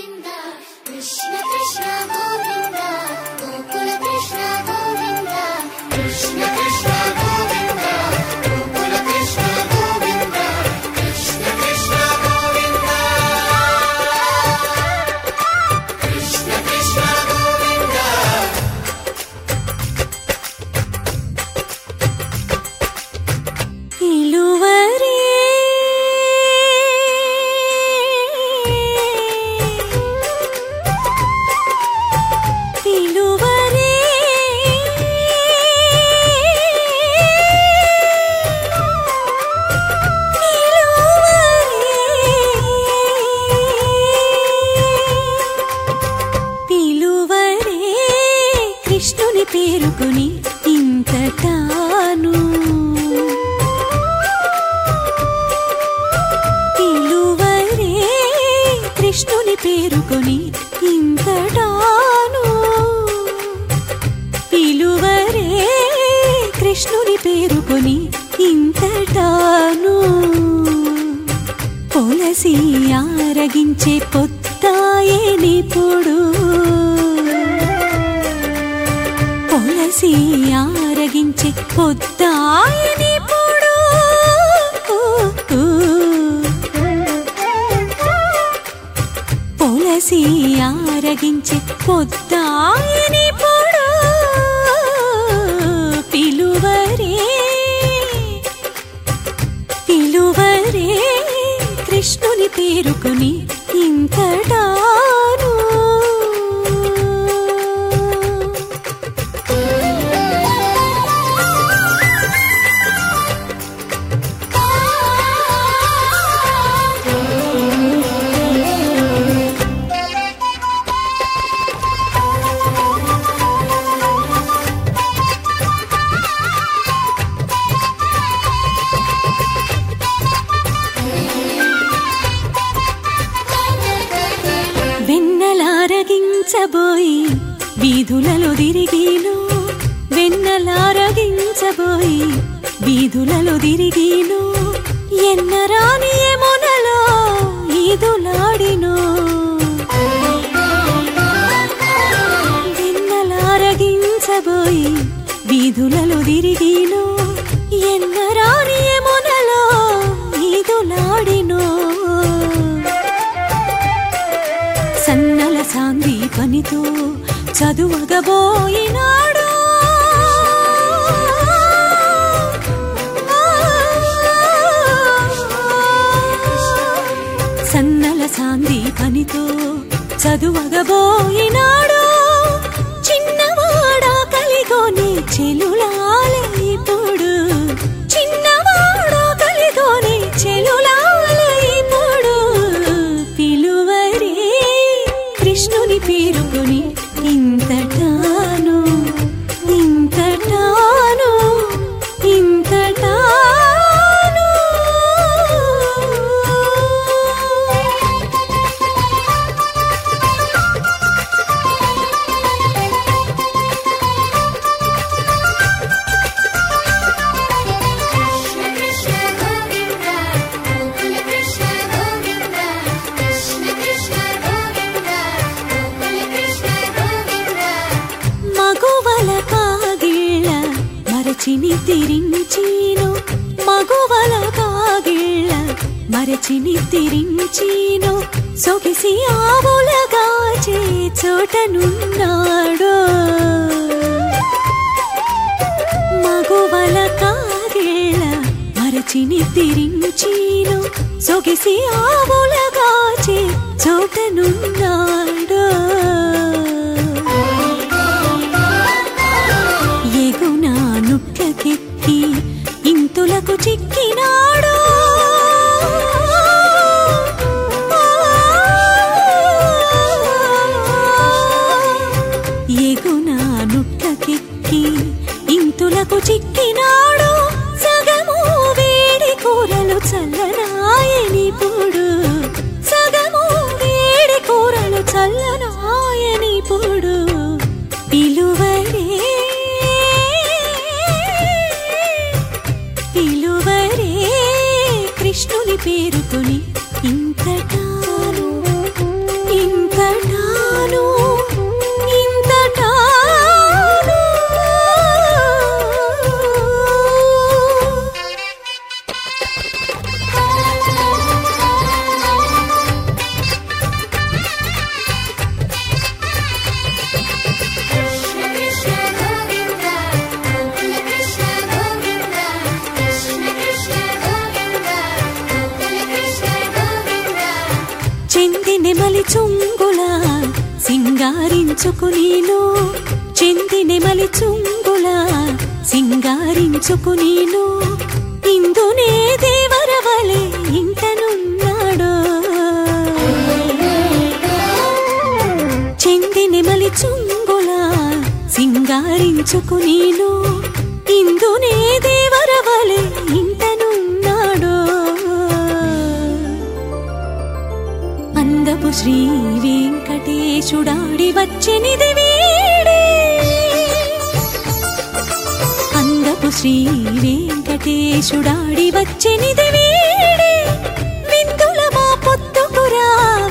గోవింద కృష్ణ కృష్ణ గోవింద గోకుల కృష్ణ గోవింద కృష్ణ కృష్ణ గోవింద గోకుల కృష్ణ గోవింద కృష్ణ కృష్ణ గోవింద కృష్ణ కృష్ణ గోవింద ఇలువరే పిలువరే పిలువరే కృష్ణుని పేరుకొని ఇంతటాను పిలువరే కృష్ణుని పేరుకొని ఇంతటాను పిలువరే కృష్ణుని పేరుకొని ఇంతటాను పొలసి ఆరగించే పొత్తాయే నిపుడు పొలసి ఆరగించే పొత్తాయే నిపుడు పొలసి ఆరగించే పొత్తాయే నిపుడు పిలువరే పిలువరే కృష్ణుని పేరుకొని ఇంతటాను వెన్నలారగించబోయి వీధులలో తిరిగిను వెన్నలారగించబోయి వీధులలో తిరిగిను ఎన్నరాని యమునలో ఈదులాడిను వెన్నలారగించబోయి వీధులలో తిరిగిను ఎన్నరాని యమునలో ఈదులాడిను సన్నల సాంది పనితో చదువగబోయినాడు సన్నల సాంది పనితో చదువగబోయినాడు చిన్నవాడా కలిగోని చెలులాలైపోడు చిన్నవాడా కలిగోని చెలులాలైపోడు పిలువరే కృష్ణుని పేరుకొని ఇంతటాను ఇంతటాను ఇంతటాను కృష్ణ కృష్ణ గోవింద గోకుల కృష్ణ గోవింద కృష్ణ కృష్ణ గోవింద గోకుల కృష్ణ గోవింద మగువల కాగిళ్ళ మరచిని తిరించీను మగువల కాగిళ్ళ మరచిని తిరించీను సొగిసి ఆవులగా చే చోటనున్నాడు మగువల కాగిళ్ళ మరచిని తిరించీను సొగిసి ఆవులగా చే చోటనున్నాడు ఎగున నుట్లకెక్కి ఇంతులకు చిక్కినాడు ఎగున నుట్లకెక్కి ఇంతులకు చిక్కినాడు సగము వేడి కూరలు చల్లనాయని పుడు సగము వేడి కూరలు నెమలి చుంగులా సింగారించుకు నీలో చెంది నెమలి చుంగులా సింగారించుకు నీలో ఇందునే దేవరవలే ఇంటనున్నాడో చెంది నెమలి చుంగులా సింగారించుకు నీలో ఇందునే దేవరవలే ఇంటనున్నాడో అందపు శ్రీ వెంకటేశుడాడి వచ్చెనిది వీడే అందపు శ్రీ వెంకటేశుడాడి వచ్చెనిది వీడే విందుల మా పొత్తుకురా